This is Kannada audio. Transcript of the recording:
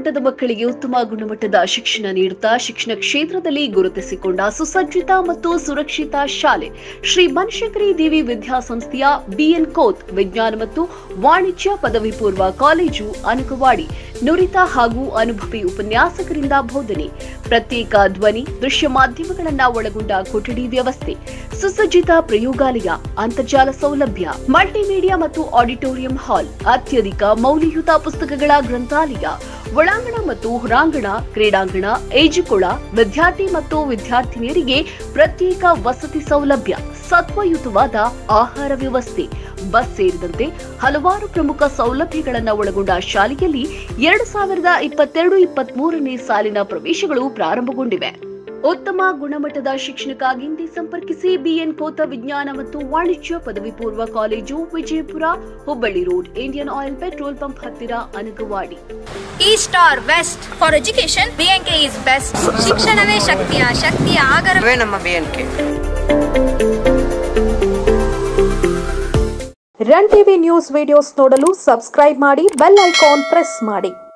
ಮಟ್ಟದ ಮಕ್ಕಳಿಗೆ ಉತ್ತಮ ಗುಣಮಟ್ಟದ ಶಿಕ್ಷಣ ನೀಡುತ್ತಾ ಶಿಕ್ಷಣ ಕ್ಷೇತ್ರದಲ್ಲಿ ಗುರುತಿಸಿಕೊಂಡ ಸುಸಜ್ಜಿತ ಮತ್ತು ಸುರಕ್ಷಿತ ಶಾಲೆ ಶ್ರೀ ಬನಶಂಕರಿ ದೇವಿ ವಿದ್ಯಾಸಂಸ್ಥೆಯ ಬಿಎನ್ ಕೋತ್ ವಿಜ್ಞಾನ ಮತ್ತು ವಾಣಿಜ್ಯ ಪದವಿ ಪೂರ್ವ ಕಾಲೇಜು ಅನಕವಾಡಿ ನುರಿತ ಹಾಗೂ ಅನುಭವಿ ಉಪನ್ಯಾಸಕರಿಂದ ಬೋಧನೆ ಪ್ರತ್ಯೇಕ ಧ್ವನಿ ದೃಶ್ಯ ಮಾಧ್ಯಮಗಳನ್ನ ಒಳಗೊಂಡ ಕೊಠಡಿ ವ್ಯವಸ್ಥೆ ಸುಸಜ್ಜಿತ ಪ್ರಯೋಗಾಲಯ ಅಂತರ್ಜಾಲ ಸೌಲಭ್ಯ ಮಲ್ಟಿಮೀಡಿಯಾ ಮತ್ತು ಆಡಿಟೋರಿಯಂ ಹಾಲ್ ಅತ್ಯಧಿಕ ಮೌಲ್ಯಯುತ ಪುಸ್ತಕಗಳ ಗ್ರಂಥಾಲಯ ಒಳಾಂಗಣ ಮತ್ತು ಹೊರಾಂಗಣ ಕ್ರೀಡಾಂಗಣ ಈಜುಕೊಳ ವಿದ್ಯಾರ್ಥಿ ಮತ್ತು ವಿದ್ಯಾರ್ಥಿನಿಯರಿಗೆ ಪ್ರತ್ಯೇಕ ವಸತಿ ಸೌಲಭ್ಯ ಸತ್ವಯುತವಾದ ಆಹಾರ ವ್ಯವಸ್ಥೆ ಬಸ್ ಸೇರಿದಂತೆ ಹಲವಾರು ಪ್ರಮುಖ ಸೌಲಭ್ಯಗಳನ್ನು ಒಳಗೊಂಡ ಶಾಲೆಯಲ್ಲಿ ಎರಡು ಸಾವಿರದ ಇಪ್ಪತ್ತೆರಡು ಇಪ್ಪತ್ತ್ ಮೂರನೇ ಸಾಲಿನ ಪ್ರವೇಶಗಳು ಪ್ರಾರಂಭಗೊಂಡಿವೆ ಉತ್ತಮ ಗುಣಮಟ್ಟದ ಶಿಕ್ಷಣಕ್ಕಾಗಿ ಹಿಂದೆ ಸಂಪರ್ಕಿಸಿ ಬಿಎನ್ ಕೋತ ವಿಜ್ಞಾನ ಮತ್ತು ವಾಣಿಜ್ಯ ಪದವಿ ಪೂರ್ವ college Vijayapura Hubballi road Indian oil petrol pump ಹತ್ತಿರ Anagawadi East or West for education, BNK is best. ಶಿಕ್ಷಣವೇ ಶಕ್ತಿಯ ಶಕ್ತಿಯ ಆಗರ ಅವೇ ನಮ್ಮ B N K run TV news videos ನೋಡಲು ಸಬ್ಸ್ಕ್ರೈಬ್ ಮಾಡಿ ಬೆಲ್ ಐಕಾನ್ ಪ್ರೆಸ್ ಮಾಡಿ